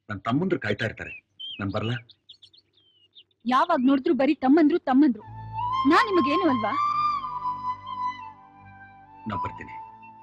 ನನ್ನ ತಮ್ಮಂದ್ರು ಕಾಯ್ತಾ ಇರ್ತಾರೆ ನಾನು ಬರ್ಲಾ ಯಾವಾಗ ನೋಡಿದ್ರು ಬರೀ ತಮ್ಮಂದ್ರು ತಮ್ಮಂದ್ರು ನಾನ್ ನಿಮಗೇನು ಅಲ್ವಾ ನಾ ಬರ್ತೀನಿ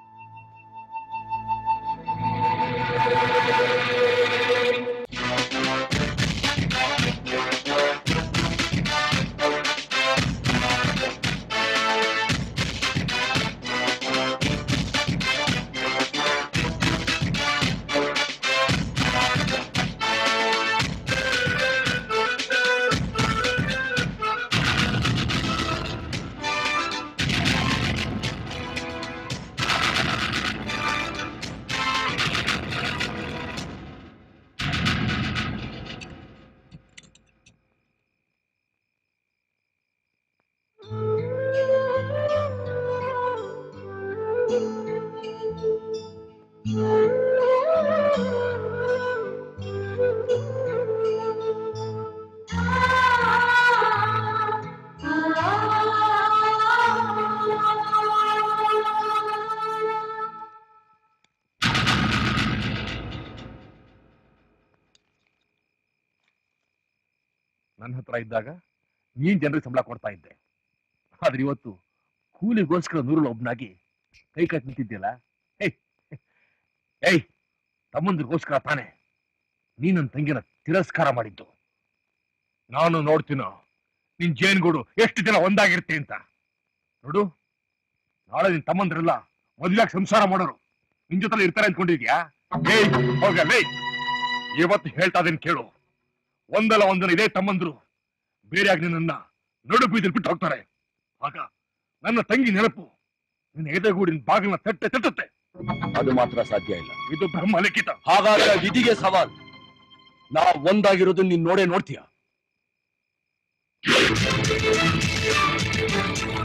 ನನ್ನ ಹತ್ರ ಇದ್ದಾಗ ನೀನ್ ಜನರಿಗೆ ಸಂಬಳ ಕೊಡ್ತಾ ಇದ್ದೆ ಆದ್ರೆ ಇವತ್ತು ಕೂಲಿಗೋಸ್ಕರ ನೂರಲ್ಲಿ ಒಬ್ನಾಗಿ ಕೈ ಕಟ್ ನಿಂತಿದ್ಯಲ್ಲ ಏಯ್ ಏಯ್ ತಮ್ಮಂದ್ರಿಗೋಸ್ಕರ ತಾನೆ ನೀನ್ ನನ್ನ ತಂಗಿನ ತಿರಸ್ಕಾರ ಮಾಡಿದ್ದು ನಾನು ನೋಡ್ತೀನೋ ನಿನ್ ಜೇನ್ಗೂಡು ಎಷ್ಟು ದಿನ ಒಂದಾಗಿರುತ್ತೆ ಅಂತ ನೋಡು ನಾಳೆ ನಿನ್ ತಮ್ಮಂದ್ರೆಲ್ಲ ಮದುವೆಯಾಗಿ ಸಂಸಾರ ಮಾಡೋರು ನಿನ್ ಜೊತೆ ಇರ್ತಾರೆ ಅಂದ್ಕೊಂಡಿದ್ಯಾ ಏಯ್ ಹೋಗಲ್ಲ ಇವತ್ತು ಹೇಳ್ತಾ ಇದೀನಿ ಕೇಳು ಒಂದಲ್ಲ ಒಂದನ ಇದೇ ತಮ್ಮಂದ್ರು ಬೇರೆಯಾಗಿ ನಿನ್ನ ನಡು ಬೀದಿಲ್ ಬಿಟ್ಟು ಹೋಗ್ತಾರೆ ಆಗ ನನ್ನ ತಂಗಿ ನೆನಪು ನಿನ್ನ ಎದೆಗೂಡಿನ ಬಾಗಿನ ತಟ್ಟೆ ತಟ್ಟುತ್ತೆ ಅದು ಮಾತ್ರ ಸಾಧ್ಯ ಇಲ್ಲ ಇದು ಬ್ರಹ್ಮ ಲಿಖಿತ ಹಾಗಾದ್ರೆ ವಿಧಿಗೆ ಸವಾಲ್ ನಾ ಒಂದಾಗಿರೋದು ನೀನ್ ನೋಡೇ ನೋಡ್ತೀಯ